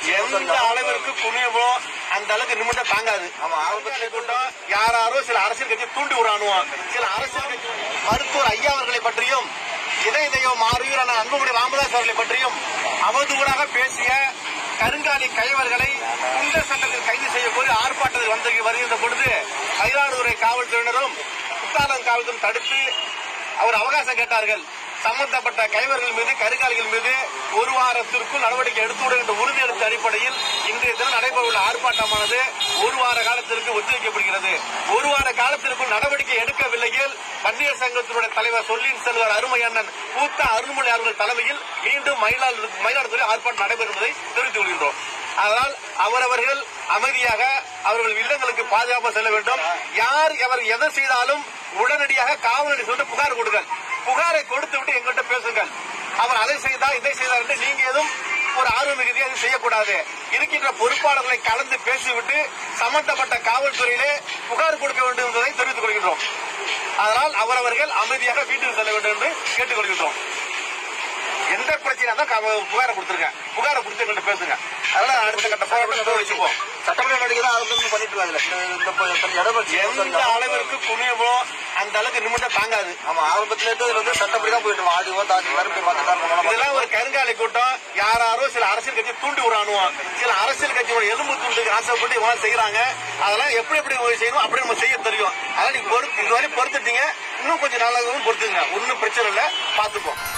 எந்த அளவிற்கு குனியமோ அந்த அளவுக்கு நிமிட தாங்காது ஆமா ஆரம்பத்தில் கூட்டம் யாராரோ சில அரசியல் கட்சி தூண்டி விடுறானுவோம் சில அரசியல் கட்சி மருத்துவர் ஐயா அவர்களை பற்றியும் இதய தெய்வம் மாறுவீரான அன்புமணி ராமதாஸ் அவர்களை பற்றியும் அவதூறாக பேசிய கருங்காலி கைவர்களை குண்ட சட்டத்தில் கைது செய்ய கோரி ஆர்ப்பாட்டத்தில் வந்து வருகின்ற பொழுது மயிலாடுதுறை காவல்துறையினரும் குத்தாலம் காவல்துறையும் தடுத்து அவர் அவகாசம் கேட்டார்கள் சம்பந்தப்பட்ட கைவர்கள் மீது கருங்காலிகள் மீது ஒரு வாரத்திற்குள் நடவடிக்கை எடுத்துவிடும் என்ற உறுதியளித்த அடிப்படையில் இன்றைய தினம் நடைபெறவுள்ள ஆர்ப்பாட்டமானது ஒரு வார காலத்திற்கு ஒத்திவைக்கப்படுகிறது ஒரு வார காலத்திற்குள் நடவடிக்கை எடுக்கவில்லையில் பன்னீர் சங்கத்தினுடைய தலைவர் சொல்லின் செல்வர் அருமையண்ணன் பூத்த அருள்மொழி அவர்கள் தலைமையில் மீண்டும் மயிலாடு மயிலாடுதுறை ஆர்ப்பாட்டம் நடைபெறும் என்பதை தெரிவித்துக் கொள்கின்றோம் அதனால் அவரவர்கள் அமைதியாக அவர்கள் இல்லங்களுக்கு பாதுகாப்பாக செல்ல வேண்டும் யார் அவர் எதை செய்தாலும் உடனடியாக காவல் நிலையம் சென்று புகார் கொடுங்கள் புகாரை கொடுத்து விட்டு எங்கள்கிட்ட பேசுங்கள் அவர் அதை செய்தார் இதை செய்தார் என்று நீங்க எதுவும் ஒரு ஆர்வம் மிகுதி அதை செய்யக்கூடாது இருக்கின்ற பொறுப்பாளர்களை கலந்து பேசிவிட்டு சம்பந்தப்பட்ட காவல்துறையிலே புகார் கொடுக்க வேண்டும் என்பதை தெரிவித்துக் கொள்கின்றோம் அதனால் அவரவர்கள் அமைதியாக வீட்டுக்கு செல்ல வேண்டும் என்று கேட்டுக்கொள்கின்றோம் எந்த பிரச்சனை தான் கா- புகாரை கொடுத்துருங்க புகாரை கொடுத்து எங்கள்கிட்ட பேசுங்க அதெல்லாம் அடுத்த கட்ட போராட்டம் வச்சுப்போம் சட்டமன்ற நடவடிக்கை தான் ஆரம்பத்தில் பண்ணிட்டு இருக்காங்க இந்த இந்த இடஒதுக்கீடு எந்த அளவிற்கு குனியமோ அந்த அளவுக்கு நிமிட தாங்காது ஆமா ஆரம்பத்துல இருந்து இதுல வந்து சட்டப்படி தான் போயிட்டு இருக்கோம் ஆடிவோ தாசில்தார் போய் பார்த்துட்டு இதெல்லாம் ஒரு கருங்காலி கூட்டம் யாராரோ சில அரசியல் கட்சி தூண்டி விடுறானுவோம் சில அரசியல் கட்சியோட எலும்பு துண்டுக்கு ஆசைப்பட்டு இவங்க செய்யறாங்க அதெல்லாம் எப்படி எப்படி செய்யணும் அப்படி நம்ம செய்ய தெரியும் அதெல்லாம் நீங்க பொறுத்து இதுவரை பொறுத்துட்டீங்க இன்னும் கொஞ்சம் நாளாகவும் பொறுத்துங்க ஒன்னும் பிரச்சனை இல்ல பாத்துப்போம்